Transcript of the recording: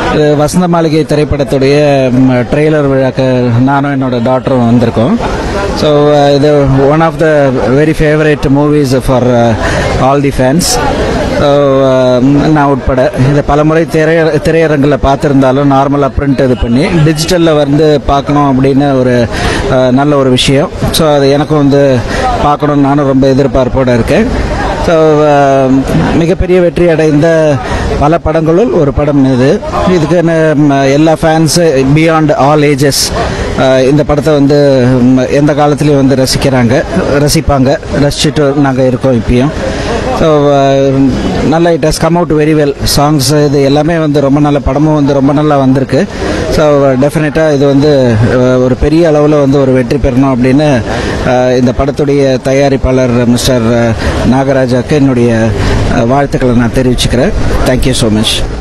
இது வசந்த மாளிகை திரைப்படத்துடைய ட்ரெய்லர் விழாக்கு நானும் என்னோட டாட்டரும் வந்திருக்கோம் ஸோ இது one of the very favourite movies for all the fans so நான் உட்பட இதை பலமுறை திரைய திரையரங்கில் பார்த்துருந்தாலும் நார்மலாக பிரிண்ட் இது பண்ணி டிஜிட்டலில் வந்து பார்க்கணும் அப்படின்னு ஒரு அஹ், நல்ல ஒரு விஷயம் ஸோ அது எனக்கும் வந்து பார்க்கணும்னு நானும் ரொம்ப எதிர்பார்ப்போடு இருக்கேன் ஸோ மிகப்பெரிய வெற்றி அடைந்த பல படங்களுள் ஒரு படம் இது இதுக்கு ந- எல்லா ஃபேன்ஸு பியாண்ட் ஆல் ஏஜஸ் இந்த படத்தை வந்து ம், எந்த காலத்துலேயும் வந்து ரசிக்கிறாங்க ரசிப்பாங்க ரசிச்சுட்டு நாங்கள் இருக்கோம் இப்பயும் ஸோ நல்லா it has come out very well songs இது எல்லாமே வந்து ரொம்ப நல்ல படமும் வந்து ரொம்ப நல்லா வந்திருக்கு ஸோ டெஃபினட்டாக இது வந்து அஹ், ஒரு பெரிய அளவில் வந்து ஒரு வெற்றி பெறணும் அப்படின்னு அஹ், இந்த படத்துடைய தயாரிப்பாளர் மிஸ்டர் நாகராஜாக்கு என்னுடைய அஹ், வாழ்த்துக்களை நான் தெரிவிச்சுக்கிறேன் தேங்க்யூ ஸோ மச்